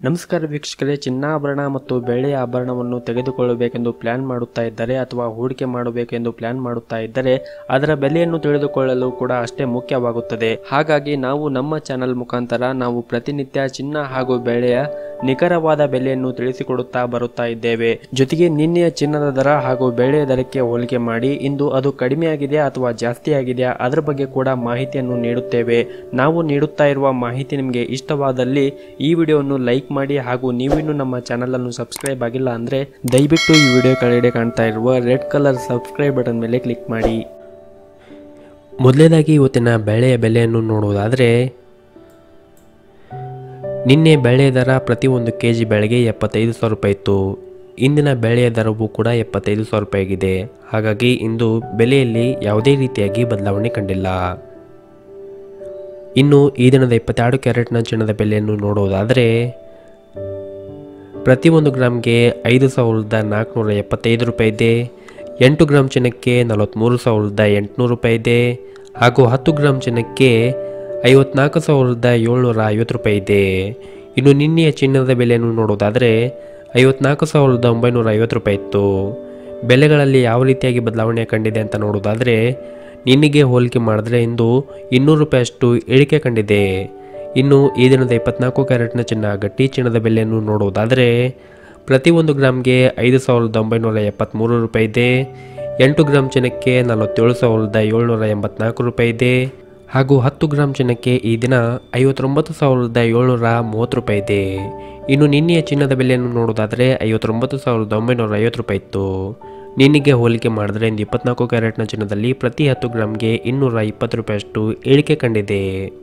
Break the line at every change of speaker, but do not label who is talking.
ನಮಸ್ಕಾರ ವೀಕ್ಷಕರೇ ಚಿನ್ನಾಭರಣ ಮತ್ತು ಬೆಳ್ಳಿಯ ಆಭರಣವನ್ನು ತೆಗೆದುಕೊಳ್ಳಬೇಕೆಂದು ಪ್ಲಾನ್ ಮಾಡುತ್ತಾ ಇದ್ದರೆ ಅಥವಾ ಹೂಡಿಕೆ ಮಾಡಬೇಕೆಂದು ಪ್ಲಾನ್ ಮಾಡುತ್ತಾ ಇದ್ದರೆ ಅದರ ಬೆಲೆಯನ್ನು ತಿಳಿದುಕೊಳ್ಳಲು ಕೂಡ ಅಷ್ಟೇ ಮುಖ್ಯವಾಗುತ್ತದೆ ಹಾಗಾಗಿ ನಾವು ನಮ್ಮ ಚಾನೆಲ್ ಮುಖಾಂತರ ನಾವು ಪ್ರತಿನಿತ್ಯ ಚಿನ್ನ ಹಾಗೂ ಬೆಳೆಯ ನಿಖರವಾದ ಬೆಲೆಯನ್ನು ತಿಳಿಸಿಕೊಡುತ್ತಾ ಬರುತ್ತಾ ಇದ್ದೇವೆ ಜೊತೆಗೆ ನಿನ್ನೆಯ ಚಿನ್ನದ ದರ ಹಾಗೂ ಬೆಳೆಯ ದರಕ್ಕೆ ಹೋಲಿಕೆ ಮಾಡಿ ಇಂದು ಅದು ಕಡಿಮೆಯಾಗಿದೆಯಾ ಅಥವಾ ಜಾಸ್ತಿ ಆಗಿದೆಯಾ ಅದರ ಬಗ್ಗೆ ಕೂಡ ಮಾಹಿತಿಯನ್ನು ನೀಡುತ್ತೇವೆ ನಾವು ನೀಡುತ್ತಾ ಇರುವ ಮಾಹಿತಿ ನಿಮಗೆ ಇಷ್ಟವಾದಲ್ಲಿ ಈ ವಿಡಿಯೋವನ್ನು ಲೈಕ್ ಮಾಡಿ ಹಾಗೂ ನೀವಿನ್ನೂ ನಮ್ಮ ಚಾನಲ್ ಅನ್ನು ಸಬ್ಸ್ಕ್ರೈಬ್ ಆಗಿಲ್ಲ ಅಂದ್ರೆ ದಯವಿಟ್ಟು ಈ ವಿಡಿಯೋ ಕೆಳಗಡೆ ಕಾಣ್ತಾ ಇರುವ ರೆಡ್ ಕಲರ್ ಸಬ್ಸ್ಕ್ರೈಬ್ ಬಟನ್ ಮೇಲೆ ಕ್ಲಿಕ್ ಮಾಡಿ ಮೊದಲನೇದಾಗಿ ಇವತ್ತಿನ ಬೆಳೆಯ ಬೆಲೆಯನ್ನು ನೋಡುವುದಾದರೆ ನಿನ್ನೆ ಬೆಳೆಯ ದರ ಪ್ರತಿ ಒಂದು ಕೆ ಜಿ ಬೆಳೆಗೆ ಎಪ್ಪತ್ತೈದು ಸಾವಿರ ರೂಪಾಯಿ ಇತ್ತು ಇಂದಿನ ಬೆಳೆಯ ದರವೂ ಕೂಡ ಎಪ್ಪತ್ತೈದು ಸಾವಿರ ರೂಪಾಯಿ ಆಗಿದೆ ಹಾಗಾಗಿ ಇಂದು ಬೆಲೆಯಲ್ಲಿ ಯಾವುದೇ ರೀತಿಯಾಗಿ ಬದಲಾವಣೆ ಕಂಡಿಲ್ಲ ಇನ್ನು ಈ ದಿನದ ಇಪ್ಪತ್ತೆರಡು ಕ್ಯಾರೆಟ್ನ ಚಿನ್ನದ ಬೆಲೆಯನ್ನು ನೋಡುವುದಾದರೆ ಪ್ರತಿಯೊಂದು ಗ್ರಾಮ್ಗೆ ಐದು ಸಾವಿರದ ನಾಲ್ಕುನೂರ ಎಪ್ಪತ್ತೈದು ರೂಪಾಯಿ ಇದೆ ಎಂಟು ಗ್ರಾಮ್ ಚಿನ್ನಕ್ಕೆ ನಲವತ್ತ್ಮೂರು ಸಾವಿರದ ಎಂಟುನೂರು ರೂಪಾಯಿ ಇದೆ ಹಾಗೂ ಹತ್ತು ಗ್ರಾಮ್ ಚಿನ್ನಕ್ಕೆ ಐವತ್ನಾಲ್ಕು ಸಾವಿರದ ಏಳ್ನೂರ ಐವತ್ತು ರೂಪಾಯಿ ಇದೆ ಇನ್ನು ನಿನ್ನೆಯ ಚಿನ್ನದ ಬೆಲೆಯನ್ನು ನೋಡೋದಾದರೆ ಐವತ್ನಾಲ್ಕು ಸಾವಿರದ ಒಂಬೈನೂರ ಐವತ್ತು ರೂಪಾಯಿ ಇತ್ತು ಬೆಲೆಗಳಲ್ಲಿ ಯಾವ ರೀತಿಯಾಗಿ ಬದಲಾವಣೆ ಕಂಡಿದೆ ಅಂತ ನೋಡೋದಾದರೆ ನಿನ್ನೆಗೆ ಹೋಲಿಕೆ ಮಾಡಿದ್ರೆ ಇಂದು ಇನ್ನೂರು ರೂಪಾಯಿಯಷ್ಟು ಇಳಿಕೆ ಕಂಡಿದೆ ಇನ್ನು ಈ ದಿನದ ಇಪ್ಪತ್ನಾಲ್ಕು ಕ್ಯಾರೆಟ್ನ ಚಿನ್ನ ಗಟ್ಟಿ ಚಿನ್ನದ ಬೆಲೆಯನ್ನು ನೋಡುವುದಾದರೆ ಪ್ರತಿಯೊಂದು ಗ್ರಾಮ್ಗೆ ಐದು ಸಾವಿರದ ಒಂಬೈನೂರ ಎಪ್ಪತ್ತ್ಮೂರು ರೂಪಾಯಿ ಇದೆ ಎಂಟು ಗ್ರಾಮ್ ಚಿನ್ನಕ್ಕೆ ನಲವತ್ತೇಳು ಸಾವಿರದ ಏಳ್ನೂರ ಎಂಬತ್ನಾಲ್ಕು ರೂಪಾಯಿ ಇದೆ ಹಾಗೂ ಹತ್ತು ಗ್ರಾಮ್ ಚಿನ್ನಕ್ಕೆ ಈ ದಿನ ಐವತ್ತೊಂಬತ್ತು ಸಾವಿರದ ಏಳ್ನೂರ ಮೂವತ್ತು ರೂಪಾಯಿ ಇದೆ ಇನ್ನು ನಿನ್ನೆಯ ಚಿನ್ನದ ಬೆಲೆಯನ್ನು ನೋಡೋದಾದರೆ ಐವತ್ತೊಂಬತ್ತು ಸಾವಿರದ ಒಂಬೈನೂರ ಐವತ್ತು ರೂಪಾಯಿ ಇತ್ತು ನಿನ್ನೆಗೆ ಹೋಲಿಕೆ ಮಾಡಿದ್ರೆ ಇಂದು ಇಪ್ಪತ್ನಾಲ್ಕು ಕ್ಯಾರೆಟ್ನ ಚಿನ್ನದಲ್ಲಿ ಪ್ರತಿ ಹತ್ತು ಗ್ರಾಮ್ಗೆ ಇನ್ನೂರ ಇಪ್ಪತ್ತು ರೂಪಾಯಿಯಷ್ಟು ಇಳಿಕೆ ಕಂಡಿದೆ